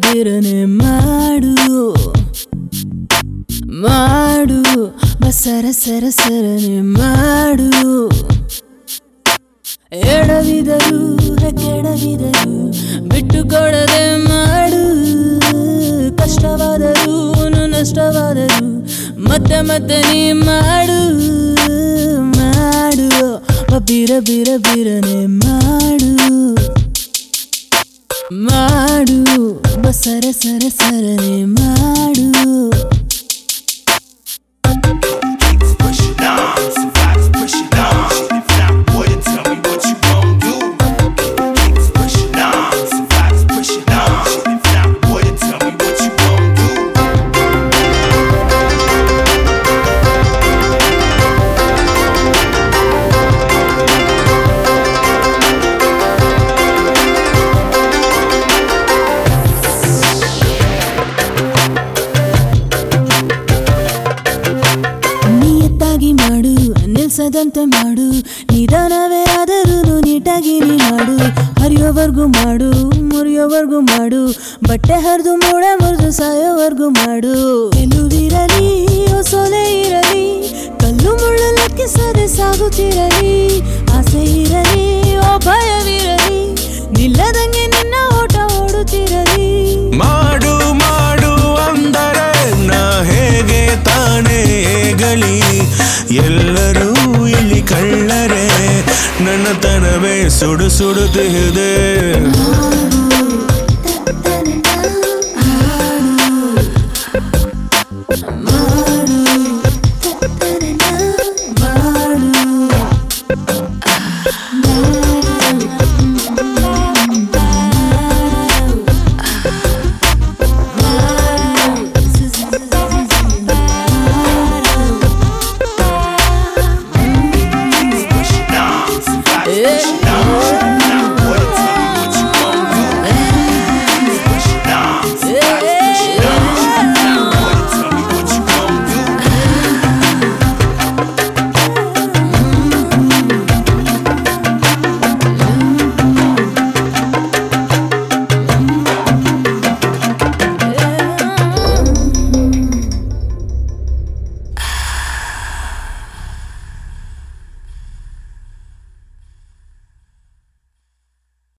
ಬಿರನೆ ಮಾಡು ಮಾಡು ಬಸರ ಸರ ಸರನೆ ಮಾಡು ಎಡವಿದರು ಕೆಡವಿದರು ಬಿಟ್ಟು ಕೊಡದೆ ಮಾಡು ಕಷ್ಟವಾದರೂ ನಷ್ಟವಾದರೂ ಮತ್ತೆ ಮತ್ತೆ ನೀ ಮಾಡು ಮಾಡು ಬಿರ ಬಿರ ಬಿರನೆ ಮಾಡು ಮಾಡು ಬಸರ ಸರ ಸರನೆ ಮಾಡು Push it on, some vibes, push it on. If not, boy, then tell me what you gon' do. Push it on, some vibes, push it on. If not, boy, then tell me what you gon' do. ನಿಯತ್ತಾಗಿ ಮಾಡು ನಿಲ್ಸದಂತೆ ಮಾಡು ನಿಧಾನವೇ ಆದರೂ ನೀಟಾಗಿ ನೀ ಮಾಡು ಹರಿಯೋವರ್ಗು ಮಾಡು ಮುರಿಯೋವರ್ಗು ಮಾಡು ಬಟ್ಟೆ ಹರಿದು ಮೂಡ ಮುರಿದು ಸಾಯೋವರ್ಗು ಮಾಡು ಗೆಲುವಿರಲಿ ಓ ಸೊಲೆ ಇರಲಿ ಕಲ್ಲು ಮುಳ್ಳು ಲೆಕ್ಕಿಸದೆ ಸಾಗುತ್ತಿರಲಿ ಆಸೆ ಇರಲಿ ಓ ಭಯವಿರಲಿ ನಿಲ್ಲದಂಗೆ ನಿನ್ನ ಓಟ ಓಡುತ್ತಿರಲಿ ಮಾಡು ಮಾಡು ಅಂದರೆ ನಾ ಹೇಗೆ ತಾನೇ ಗಲಿ ಎಲ್ಲರೂ ಇಲ್ಲಿ ಕಳ್ಳರೆ ನನ್ನತನವೇ ಸುಡು ಸುಡುತ್ತಿದೆ